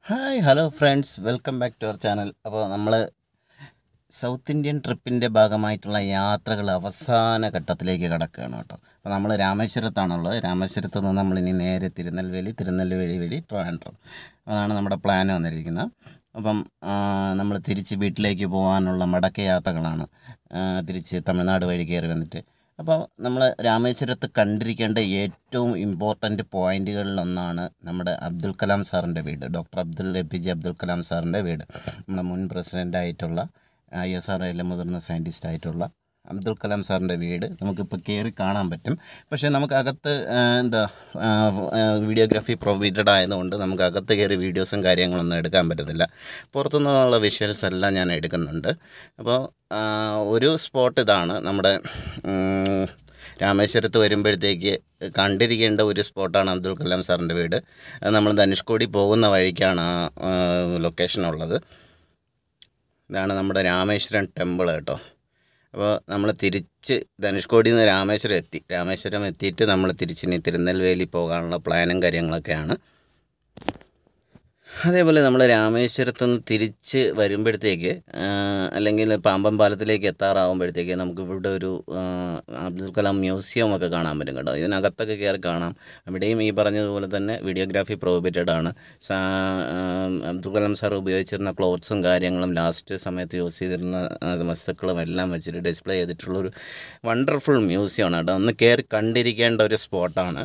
Hi hello friends welcome back to our channel അപ്പോൾ നമ്മൾ south Indian ട്രിപ്പിൻ്റെ ഭാഗമായിട്ടുള്ള യാത്രകൾ അവസാന ഘട്ടത്തിലേക്ക് കടക്കുകയാണ് കേട്ടോ അപ്പോൾ നമ്മൾ രാമേശ്വരത്താണുള്ളത് രാമേശ്വരത്ത് നിന്ന് നമ്മളിനി നേരെ തിരുനെൽവേലി തിരുനെൽവേലി വഴി ട്രിവാൻഡ്രം അതാണ് നമ്മുടെ പ്ലാൻ വന്നിരിക്കുന്നത് അപ്പം നമ്മൾ തിരിച്ച് വീട്ടിലേക്ക് പോകാനുള്ള മടക്ക യാത്രകളാണ് ആ, തിരിച്ച് തമിഴ്നാട് വഴി കയറി വന്നിട്ട് അപ്പോൾ നമ്മൾ രാമേശ്വരത്ത് കണ്ടിരിക്കേണ്ട ഏറ്റവും ഇമ്പോർട്ടൻ്റ് പോയിന്റുകളിലൊന്നാണ് നമ്മുടെ അബ്ദുൽ കലാം സാറിൻ്റെ വീട് doctor Abdul A P J Abdul Kalam സാറിൻ്റെ വീട് നമ്മുടെ മുൻ പ്രസിഡൻ്റായിട്ടുള്ള ഐ എസ് ആർ ഒയിലെ മുതിർന്ന സയൻറ്റിസ്റ്റ് ആയിട്ടുള്ള അബ്ദുൽ കലാം സാറിൻ്റെ വീട് നമുക്കിപ്പോൾ കയറി കാണാൻ പറ്റും പക്ഷേ നമുക്ക് അകത്ത് ആ, എന്താ ആ, ആ, വീഡിയോഗ്രാഫി പ്രൊവൈഡഡ് ആയതുകൊണ്ട് നമുക്ക് അകത്ത് കയറി വീഡിയോസും കാര്യങ്ങളൊന്നും എടുക്കാൻ പറ്റത്തില്ല പുറത്തുനിന്നുള്ള വിഷ്വൽസ് എല്ലാം ഞാൻ എടുക്കുന്നുണ്ട് അപ്പോൾ ആ, ഒരു സ്പോട്ട് ഇതാണ് നമ്മുടെ ഉം, രാമേശ്വരത്ത് വരുമ്പോഴത്തേക്ക് കണ്ടിരിക്കേണ്ട ഒരു സ്പോട്ടാണ് അബ്ദുൽ കലാം സാറിൻ്റെ വീട് അത് നമ്മൾ ധനുഷ്കോടി പോകുന്ന വഴിക്കാണ് ആ ലൊക്കേഷൻ ഉള്ളത് ഇതാണ് നമ്മുടെ രാമേശ്വരം ടെമ്പിൾ കേട്ടോ അപ്പോൾ നമ്മൾ തിരിച്ച് ധനുഷ്കോടിയിൽ നിന്ന് രാമേശ്വരം എത്തി രാമേശ്വരം എത്തിയിട്ട് നമ്മൾ തിരിച്ചിനി തിരുനെൽവേലി പോകാനുള്ള പ്ലാനും കാര്യങ്ങളൊക്കെയാണ് അതേപോലെ നമ്മൾ രാമേശ്വരത്ത് നിന്ന് തിരിച്ച് വരുമ്പോഴത്തേക്ക് ആ, അല്ലെങ്കിൽ പാമ്പൻ പാലത്തിലേക്ക് എത്താറാവുമ്പോഴത്തേക്ക് നമുക്ക് ഇവിടെ ഒരു ആ, അബ്ദുൽ കലാം മ്യൂസിയം ഒക്കെ കാണാൻ പറ്റും കേട്ടോ ഇതിനകത്തൊക്കെ കയറി കാണാം അവിടെയും ഈ പറഞ്ഞതുപോലെ തന്നെ വീഡിയോഗ്രാഫി പ്രോഹിബിറ്റഡ് ആണ് സാ ആ, അബ്ദുൽ കലാം സാർ ഉപയോഗിച്ചിരുന്ന ക്ലോത്ത്സും കാര്യങ്ങളും ലാസ്റ്റ് സമയത്ത് യൂസ് ചെയ്തിരുന്ന ആ, വസ്തുക്കളും എല്ലാം വെച്ചിട്ട് ഡിസ്പ്ലേ ചെയ്തിട്ടുള്ളൊരു വണ്ടർഫുൾ മ്യൂസിയമാണ് കേട്ടോ ഒന്ന് കയറി കണ്ടിരിക്കേണ്ട ഒരു സ്പോട്ടാണ്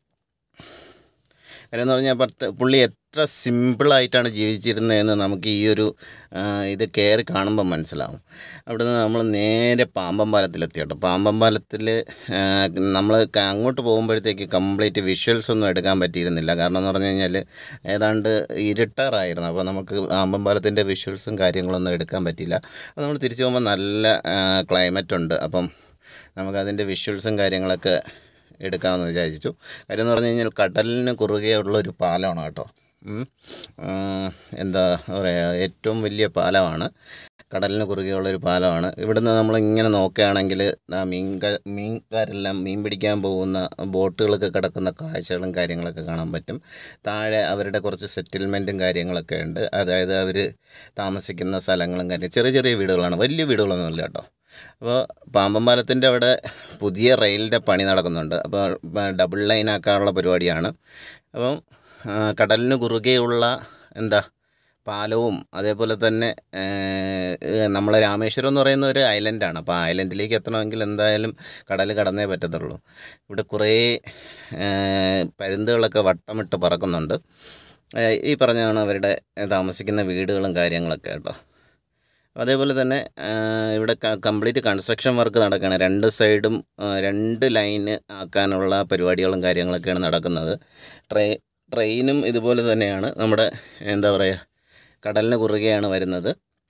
കാര്യം എന്ന് പറഞ്ഞാൽ പത്ത് പുള്ളി എത്ര സിമ്പിളായിട്ടാണ് ജീവിച്ചിരുന്നതെന്ന് നമുക്ക് ഈ ഒരു ആ, ഇത് കയറി കാണുമ്പോൾ മനസ്സിലാവും അവിടുന്ന് നമ്മൾ നേരെ പാമ്പൻ പാലത്തിലെത്തി കേട്ടോ പാമ്പൻ പാലത്തിൽ നമ്മൾ അങ്ങോട്ട് പോകുമ്പോഴത്തേക്ക് കംപ്ലീറ്റ് വിഷ്വൽസ് ഒന്നും എടുക്കാൻ പറ്റിയിരുന്നില്ല കാരണം എന്ന് പറഞ്ഞു കഴിഞ്ഞാൽ ഏതാണ്ട് ഇരുട്ടാറായിരുന്നു അപ്പോൾ നമുക്ക് പാമ്പൻ പാലത്തിൻ്റെ വിഷ്വൽസും കാര്യങ്ങളൊന്നും എടുക്കാൻ പറ്റിയില്ല അപ്പോൾ നമ്മൾ തിരിച്ചു പോകുമ്പോൾ നല്ല ക്ലൈമറ്റ് ഉണ്ട് അപ്പം നമുക്കതിൻ്റെ വിഷ്വൽസും കാര്യങ്ങളൊക്കെ എടുക്കാമെന്ന് വിചാരിച്ചു കാര്യം എന്ന് പറഞ്ഞു കഴിഞ്ഞാൽ കടലിന് കുറുകെയുള്ള ഒരു പാലമാണ് കേട്ടോ ഉം. ആ, എന്താ പറയുക ഏറ്റവും വലിയ പാലമാണ് കടലിന് കുറുകെയുള്ള ഒരു പാലമാണ് ഇവിടുന്ന് നമ്മളിങ്ങനെ നോക്കുകയാണെങ്കിൽ ആ മീൻക മീൻകാരെല്ലാം മീൻ പിടിക്കാൻ പോകുന്ന ബോട്ടുകളൊക്കെ കിടക്കുന്ന കാഴ്ചകളും കാര്യങ്ങളൊക്കെ കാണാൻ പറ്റും താഴെ അവരുടെ കുറച്ച് സെറ്റിൽമെൻറ്റും കാര്യങ്ങളൊക്കെ ഉണ്ട് അതായത് അവർ താമസിക്കുന്ന സ്ഥലങ്ങളും കാര്യം ചെറിയ ചെറിയ വീടുകളാണ് വലിയ വീടുകളൊന്നുമില്ല കേട്ടോ അപ്പോൾ പാമ്പൻ പാലത്തിൻ്റെ അവിടെ പുതിയ റെയിലിൻ്റെ പണി നടക്കുന്നുണ്ട് അപ്പോൾ ഡബിൾ ലൈൻ ആക്കാനുള്ള പരിപാടിയാണ് അപ്പം ആ, കടലിന് കുറുകെയുള്ള എന്താ പാലവും അതേപോലെ തന്നെ ഏഹ്, നമ്മളെ രാമേശ്വരം എന്ന് പറയുന്ന ഒരു ഐലൻഡാണ് അപ്പോൾ ആ ഐലൻഡിലേക്ക് എത്തണമെങ്കിൽ എന്തായാലും കടൽ കടന്നേ പറ്റത്തുള്ളൂ ഇവിടെ കുറേ ഏഹ്, പരുന്തുകളൊക്കെ വട്ടമിട്ട് പറക്കുന്നുണ്ട് ഏഹ്, ഈ പറഞ്ഞതാണ് അവരുടെ താമസിക്കുന്ന വീടുകളും കാര്യങ്ങളൊക്കെ കേട്ടോ അതേപോലെ തന്നെ ആ, ഇവിടെ കംപ്ലീറ്റ് കൺസ്ട്രക്ഷൻ വർക്ക് നടക്കുകയാണ് രണ്ട് സൈഡും ആ, രണ്ട് ലൈന് ആക്കാനുള്ള പരിപാടികളും കാര്യങ്ങളൊക്കെയാണ് നടക്കുന്നത് ട്രെയി ട്രെയിനും ഇതുപോലെ തന്നെയാണ് നമ്മുടെ എന്താ പറയുക കടലിന് കുറുകെയാണ് വരുന്നത്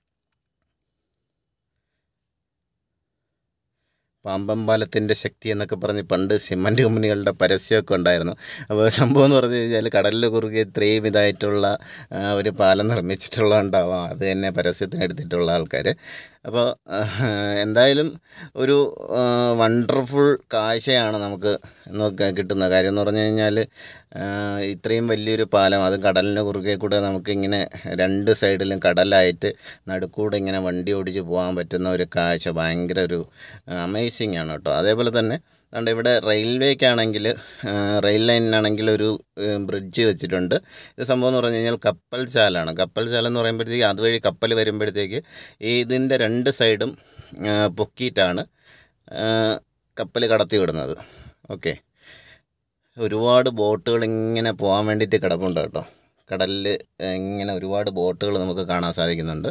പാമ്പൻ പാലത്തിൻ്റെ ശക്തി എന്നൊക്കെ പറഞ്ഞ് പണ്ട് സിമൻറ്റ് കമ്പനികളുടെ പരസ്യമൊക്കെ ഉണ്ടായിരുന്നു അപ്പോൾ സംഭവം എന്ന് പറഞ്ഞു കഴിഞ്ഞാൽ കടലിൽ കുറുകെ ഇത്രയും ഇതായിട്ടുള്ള ആ, ഒരു പാലം നിർമ്മിച്ചിട്ടുള്ളതുണ്ടാവാം അത് തന്നെ പരസ്യത്തിന് എടുത്തിട്ടുള്ള ആൾക്കാർ അപ്പോൾ എന്തായാലും ഒരു വണ്ടർഫുൾ കാഴ്ചയാണ് നമുക്ക് നോക്കാൻ കിട്ടുന്ന കാര്യം എന്ന് പറഞ്ഞു കഴിഞ്ഞാൽ ഇത്രയും വലിയൊരു പാലം അത് കടലിന് കുറുകെ കൂടെ നമുക്കിങ്ങനെ രണ്ട് സൈഡിലും കടലായിട്ട് നടുക്കൂടെ ഇങ്ങനെ വണ്ടി ഓടിച്ച് പോകാൻ പറ്റുന്ന ഒരു കാഴ്ച ഭയങ്കര ഒരു അമേസിങ് ആണ് കേട്ടോ അതേപോലെ തന്നെ അതുകൊണ്ട് ഇവിടെ റെയിൽവേക്കാണെങ്കിൽ റെയിൽ ലൈനിനാണെങ്കിൽ ഒരു ബ്രിഡ്ജ് വെച്ചിട്ടുണ്ട് ഇത് സംഭവം എന്ന് പറഞ്ഞു കഴിഞ്ഞാൽ കപ്പൽ ചാലാണ് കപ്പൽ ചാല എന്ന് പറയുമ്പോഴത്തേക്ക് അതുവഴി കപ്പൽ വരുമ്പോഴത്തേക്ക് ഈ ഇതിൻ്റെ രണ്ട് സൈഡും ആ, പൊക്കിയിട്ടാണ് കപ്പൽ കടത്തി വിടുന്നത് ഓക്കെ ഒരുപാട് ബോട്ടുകൾ ഇങ്ങനെ പോകാൻ വേണ്ടിയിട്ട് കിടപ്പുണ്ട് കേട്ടോ കടലിൽ ഇങ്ങനെ ഒരുപാട് ബോട്ടുകൾ നമുക്ക് കാണാൻ സാധിക്കുന്നുണ്ട്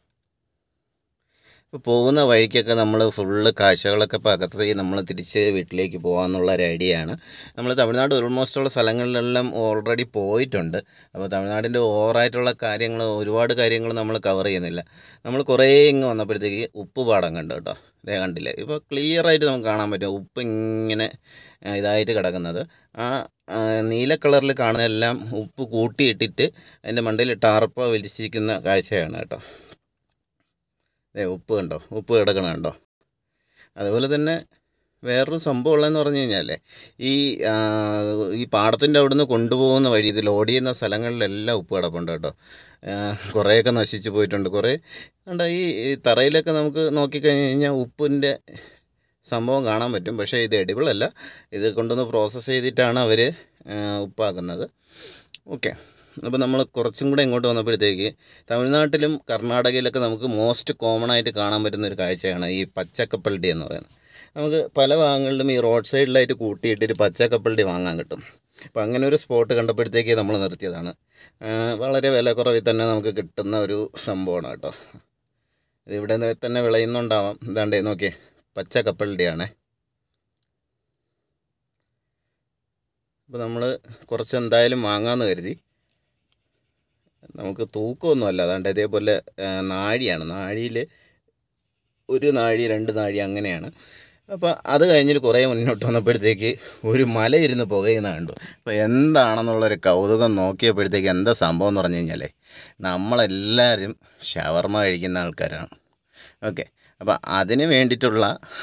ഇപ്പോൾ പോകുന്ന വഴിക്കൊക്കെ നമ്മൾ ഫുള്ള് കാഴ്ചകളൊക്കെ പകർത്തി നമ്മൾ തിരിച്ച് വീട്ടിലേക്ക് പോകാമെന്നുള്ള ഒരു ഐഡിയ ആണ് നമ്മൾ തമിഴ്നാട് ഓൾമോസ്റ്റ് ഉള്ള സ്ഥലങ്ങളിലെല്ലാം ഓൾറെഡി പോയിട്ടുണ്ട് അപ്പോൾ തമിഴ്നാടിൻ്റെ ഓവറായിട്ടുള്ള കാര്യങ്ങൾ ഒരുപാട് കാര്യങ്ങൾ നമ്മൾ കവർ ചെയ്യുന്നില്ല നമ്മൾ കുറേ ഇങ്ങ് വന്നപ്പോഴത്തേക്ക് ഉപ്പ് പാടം കണ്ടു കേട്ടോ ഇതേ കണ്ടില്ലേ ഇപ്പോൾ ക്ലിയർ ആയിട്ട് നമുക്ക് കാണാൻ പറ്റും ഉപ്പ് ഇങ്ങനെ ആ, ഇതായിട്ട് കിടക്കുന്നത് ആ ആ, നീല കളറിൽ കാണുന്നതെല്ലാം ഉപ്പ് കൂട്ടിയിട്ടിട്ട് അതിൻ്റെ മണ്ടയിൽ ടാർപ്പ വലിച്ചിരിക്കുന്ന കാഴ്ചയാണ് കേട്ടോ ഏ ഉപ്പ് കണ്ടോ ഉപ്പ് കിടക്കണ കണ്ടോ അതുപോലെ തന്നെ വേറൊരു സംഭവം ഉള്ളതെന്ന് പറഞ്ഞു കഴിഞ്ഞാൽ ഈ ആ, ഈ പാടത്തിൻ്റെ അവിടുന്ന് കൊണ്ടുപോകുന്ന വഴി ഇത് ലോഡ് ചെയ്യുന്ന സ്ഥലങ്ങളിലെല്ലാം ഉപ്പ് കിടപ്പുണ്ട് കേട്ടോ ആ, കുറേയൊക്കെ നശിച്ചു പോയിട്ടുണ്ട് കുറേ ഉണ്ട് ഈ ഈ തറയിലൊക്കെ നമുക്ക് നോക്കിക്കഴിഞ്ഞ് കഴിഞ്ഞാൽ ഉപ്പിൻ്റെ സംഭവം കാണാൻ പറ്റും പക്ഷേ ഇത് edible അല്ല ഇത് കൊണ്ടുവന്ന് പ്രോസസ്സ് ചെയ്തിട്ടാണ് അവർ ഉപ്പാക്കുന്നത് ഓക്കെ അപ്പോൾ നമ്മൾ കുറച്ചും കൂടെ ഇങ്ങോട്ട് വന്നപ്പോഴത്തേക്ക് തമിഴ്നാട്ടിലും കർണാടകയിലൊക്കെ നമുക്ക് മോസ്റ്റ് കോമൺ ആയിട്ട് കാണാൻ പറ്റുന്ന ഒരു കാഴ്ചയാണ് ഈ പച്ചക്കപ്പൽഡി എന്ന് പറയുന്നത് നമുക്ക് പല ഭാഗങ്ങളിലും ഈ റോഡ് സൈഡിലായിട്ട് കൂട്ടിയിട്ടൊരു പച്ചക്കപ്പൽഡി വാങ്ങാൻ കിട്ടും അപ്പോൾ അങ്ങനെ ഒരു സ്പോട്ട് കണ്ടപ്പോഴത്തേക്ക് നമ്മൾ നിർത്തിയതാണ് ആ, വളരെ വില കുറവിൽ തന്നെ നമുക്ക് കിട്ടുന്ന ഒരു സംഭവമാണ് കേട്ടോ ഇത് ഇവിടെ നിന്ന് തന്നെ വിളയുന്നുണ്ടാവാം ഇതാണ്ടേ നോക്കിയേ പച്ച കപ്പലിൻ്റെയാണേ അപ്പോൾ നമ്മൾ കുറച്ച് എന്തായാലും വാങ്ങാമെന്ന് കരുതി നമുക്ക് തൂക്കമൊന്നുമല്ല അതാണ്ട് ഇതേപോലെ ആ, നാഴിയാണ് നാഴിയിൽ ഒരു നാഴി രണ്ട് നാഴി അങ്ങനെയാണ് അപ്പോൾ അത് കഴിഞ്ഞിട്ട് കുറേ മുന്നോട്ട് വന്നപ്പോഴത്തേക്ക് ഒരു മല ഇരുന്ന് പുകയുന്ന കണ്ടു അപ്പോൾ എന്താണെന്നുള്ളൊരു കൗതുകം നോക്കിയപ്പോഴത്തേക്ക് എന്താ സംഭവം എന്ന് പറഞ്ഞു കഴിഞ്ഞാൽ നമ്മളെല്ലാവരും ഷവർമ കഴിക്കുന്ന ആൾക്കാരാണ് ഓക്കെ അപ്പോൾ അതിന് വേണ്ടിയിട്ടുള്ള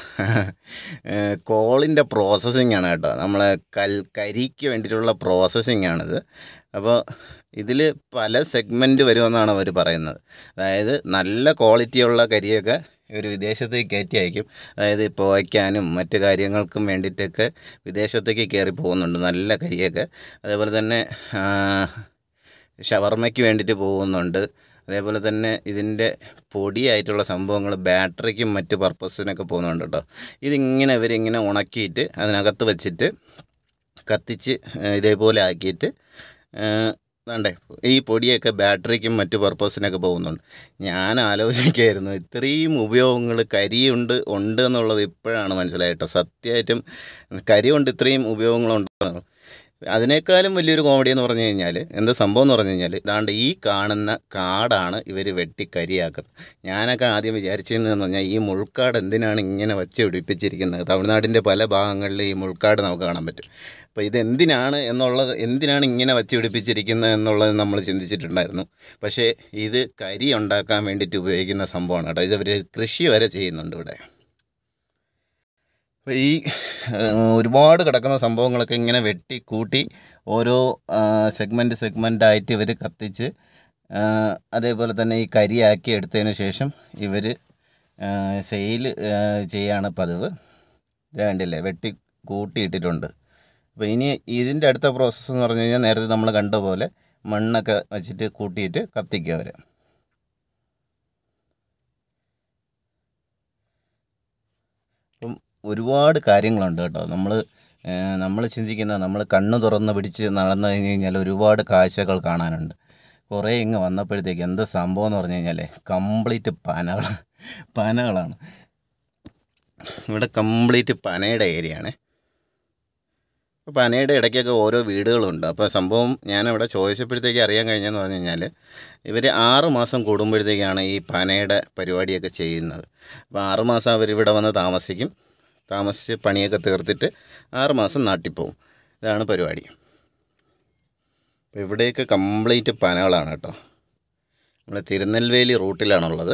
കോളിൻ്റെ പ്രോസസ്സിംഗ് ആണ് കേട്ടോ നമ്മളെ കൽ കരിക്ക് വേണ്ടിയിട്ടുള്ള പ്രോസസ്സിംഗ് ആണിത് അപ്പോൾ ഇതിൽ പല സെഗ്മെൻറ്റ് വരുമെന്നാണ് അവർ പറയുന്നത് അതായത് നല്ല ക്വാളിറ്റിയുള്ള കരിയൊക്കെ ഇവർ വിദേശത്തേക്ക് കയറ്റി അയക്കും അതായത് ഇപ്പോൾ വയ്ക്കാനും മറ്റു കാര്യങ്ങൾക്കും വേണ്ടിയിട്ടൊക്കെ വിദേശത്തേക്ക് കയറി പോകുന്നുണ്ട് നല്ല കരിയൊക്കെ അതേപോലെ തന്നെ ആ, ഷവർമ്മയ്ക്ക് വേണ്ടിയിട്ട് പോകുന്നുണ്ട് അതേപോലെ തന്നെ ഇതിൻ്റെ പൊടിയായിട്ടുള്ള സംഭവങ്ങൾ ബാറ്ററിക്കും മറ്റ് പർപ്പസിനൊക്കെ പോകുന്നുണ്ട് കേട്ടോ ഇതിങ്ങനെ ഇവരിങ്ങനെ ഉണക്കിയിട്ട് അതിനകത്ത് വെച്ചിട്ട് കത്തിച്ച് ഏ, ഇതേപോലെ ആക്കിയിട്ട് വേണ്ടേ ഈ പൊടിയൊക്കെ ബാറ്ററിക്കും മറ്റു പർപ്പസിനൊക്കെ പോകുന്നുണ്ട് ഞാൻ ആലോചിക്കായിരുന്നു ഇത്രയും ഉപയോഗങ്ങൾ കരിയുണ്ട് ഉണ്ട് എന്നുള്ളത് ഇപ്പോഴാണ് മനസ്സിലായിട്ടോ സത്യമായിട്ടും കരി കൊണ്ട് ഇത്രയും ഉപയോഗങ്ങളുണ്ട് അതിനേക്കാളും വലിയൊരു കോമഡി എന്ന് പറഞ്ഞു കഴിഞ്ഞാൽ എന്താ സംഭവം എന്ന് പറഞ്ഞു കഴിഞ്ഞാൽ ഇതാണ്ട് ഈ കാണുന്ന കാടാണ് ഇവർ വെട്ടി കരിയാക്കുന്നത് ഞാനൊക്കെ ആദ്യം വിചാരിച്ചതെന്ന് പറഞ്ഞാൽ ഈ മുൾക്കാട് എന്തിനാണ് ഇങ്ങനെ വച്ച് പിടിപ്പിച്ചിരിക്കുന്നത് തമിഴ്നാടിൻ്റെ പല ഭാഗങ്ങളിൽ ഈ മുൾക്കാട് നമുക്ക് കാണാൻ പറ്റും അപ്പോൾ ഇതെന്തിനാണ് എന്നുള്ളത് എന്തിനാണ് ഇങ്ങനെ വച്ച് പിടിപ്പിച്ചിരിക്കുന്നത് എന്നുള്ളത് നമ്മൾ ചിന്തിച്ചിട്ടുണ്ടായിരുന്നു പക്ഷേ ഇത് കരി ഉണ്ടാക്കാൻ വേണ്ടിയിട്ട് ഉപയോഗിക്കുന്ന സംഭവമാണ് കേട്ടോ ഇത് അവർ കൃഷി വരെ ചെയ്യുന്നുണ്ട് ഇവിടെ അപ്പോൾ ഈ ആ, ഒരുപാട് കിടക്കുന്ന സംഭവങ്ങളൊക്കെ ഇങ്ങനെ വെട്ടി കൂട്ടി ഓരോ സെഗ്മെൻറ്റ് സെഗ്മെൻ്റായിട്ട് ഇവർ കത്തിച്ച് ആ, അതേപോലെ തന്നെ ഈ കരിയാക്കി എടുത്തതിന് ശേഷം ഇവർ സെയിൽ ചെയ്യാണ് പതിവ് ഇത് കണ്ടില്ലേ വെട്ടി കൂട്ടിയിട്ടിട്ടുണ്ട് അപ്പോൾ ഇനി ഇതിൻ്റെ അടുത്ത പ്രോസസ്സ് എന്ന് പറഞ്ഞു കഴിഞ്ഞാൽ നേരത്തെ നമ്മൾ കണ്ട പോലെ മണ്ണൊക്കെ വച്ചിട്ട് കൂട്ടിയിട്ട് കത്തിക്കുക അവർ അപ്പം ഒരുപാട് കാര്യങ്ങളുണ്ട് കേട്ടോ നമ്മൾ നമ്മൾ ചിന്തിക്കുന്ന നമ്മൾ കണ്ണ് തുറന്ന് പിടിച്ച് നടന്നു കഴിഞ്ഞ് കഴിഞ്ഞാൽ ഒരുപാട് കാഴ്ചകൾ കാണാനുണ്ട് കുറേ ഇങ്ങ് വന്നപ്പോഴത്തേക്ക് എന്ത് സംഭവം എന്ന് പറഞ്ഞു കഴിഞ്ഞാൽ കംപ്ലീറ്റ് പനകൾ പനകളാണ് ഇവിടെ കംപ്ലീറ്റ് പനയുടെ ഏരിയ ആണ് അപ്പോൾ പനയുടെ ഇടയ്ക്കൊക്കെ ഓരോ വീടുകളുണ്ട് അപ്പോൾ സംഭവം ഞാനവിടെ ചോദിച്ചപ്പോഴത്തേക്ക് അറിയാൻ കഴിഞ്ഞതെന്ന് പറഞ്ഞു കഴിഞ്ഞാൽ ഇവർ ആറ് മാസം കൂടുമ്പോഴത്തേക്കാണ് ഈ പനയുടെ പരിപാടിയൊക്കെ ചെയ്യുന്നത് അപ്പോൾ ആറ് മാസം അവരിവിടെ വന്ന് താമസിക്കും താമസിച്ച് പണിയൊക്കെ തീർത്തിട്ട് ആറ് മാസം നാട്ടിൽ പോകും ഇതാണ് പരിപാടി അപ്പോൾ ഇവിടെയൊക്കെ കംപ്ലീറ്റ് പനകളാണ് കേട്ടോ നമ്മൾ തിരുനെൽവേലി റൂട്ടിലാണുള്ളത്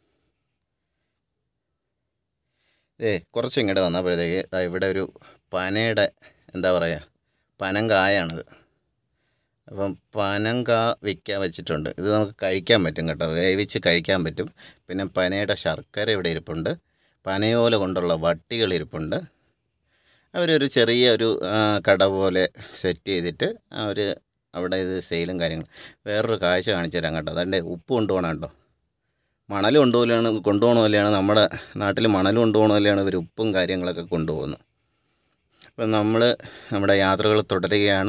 ഏ കുറച്ച് ഇങ്ങോട്ട് വന്നപ്പോഴത്തേക്ക് ദാ ഇവിടെ ഒരു പനയുടെ എന്താ പറയുക പനങ്കായാണിത് അപ്പം പനങ്കാ വിൽക്കാൻ വെച്ചിട്ടുണ്ട് ഇത് നമുക്ക് കഴിക്കാൻ പറ്റും കേട്ടോ വേവിച്ച് കഴിക്കാൻ പറ്റും പിന്നെ പനയുടെ ശർക്കര ഇവിടെ ഇരിപ്പുണ്ട് പനയോല കൊണ്ടുള്ള വട്ടികൾ ഇരിപ്പുണ്ട് അവരൊരു ചെറിയ ഒരു ആ, കട പോലെ സെറ്റ് ചെയ്തിട്ട് അവർ അവിടെ ഇത് സെയിലും കാര്യങ്ങളും വേറൊരു കാഴ്ച കാണിച്ചു തരാം കേട്ടോ അതുകൊണ്ട് ഉപ്പ് കൊണ്ടുപോകണം കേട്ടോ മണൽ കൊണ്ടുപോലെയാണ് കൊണ്ടുപോകണ പോലെയാണ് നമ്മുടെ നാട്ടിൽ മണൽ കൊണ്ടുപോകണ പോലെയാണ് ഇവർ ഉപ്പും കാര്യങ്ങളൊക്കെ കൊണ്ടുപോകുന്നത് അപ്പം നമ്മൾ നമ്മുടെ യാത്രകൾ തുടരുകയാണ്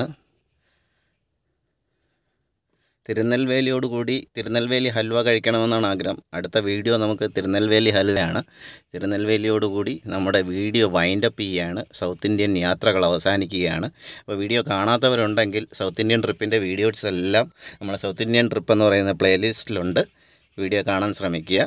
തിരുനെൽവേലിയോട് കൂടി തിരുനെൽവേലി ഹൽവ കഴിക്കണമെന്നാണ് ആഗ്രഹം അടുത്ത വീഡിയോ നമുക്ക് തിരുനെൽവേലി ഹൽവയാണ് തിരുനെൽവേലിയോട് കൂടി നമ്മുടെ വീഡിയോ വൈൻഡപ്പ് ചെയ്യുകയാണ് സൗത്ത് ഇന്ത്യൻ യാത്രകൾ അവസാനിക്കുകയാണ് അപ്പോൾ വീഡിയോ കാണാത്തവരുണ്ടെങ്കിൽ സൗത്ത് ഇന്ത്യൻ ട്രിപ്പിൻ്റെ വീഡിയോസ് എല്ലാം നമ്മുടെ സൗത്ത് ഇന്ത്യൻ ട്രിപ്പ് എന്ന് പറയുന്ന പ്ലേലിസ്റ്റിലുണ്ട് വീഡിയോ കാണാൻ ശ്രമിക്കുക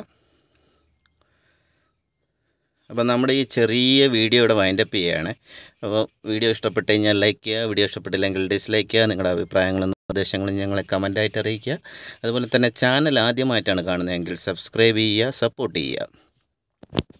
അപ്പോൾ നമ്മുടെ ഈ ചെറിയ വീഡിയോ ഇവിടെ വൈൻഡപ്പ് ചെയ്യുകയാണ് അപ്പോൾ വീഡിയോ ഇഷ്ടപ്പെട്ട് കഴിഞ്ഞാൽ ലൈക്ക് ചെയ്യുക വീഡിയോ ഇഷ്ടപ്പെട്ടില്ലെങ്കിൽ ഡിസ്ലൈക്ക് ചെയ്യുക നിങ്ങളുടെ അഭിപ്രായങ്ങളും നിർദ്ദേശങ്ങളും ഞങ്ങളെ കമൻറ്റായിട്ട് അറിയിക്കുക അതുപോലെ തന്നെ ചാനൽ ആദ്യമായിട്ടാണ് കാണുന്നതെങ്കിൽ സബ്സ്ക്രൈബ് ചെയ്യുക സപ്പോർട്ട് ചെയ്യുക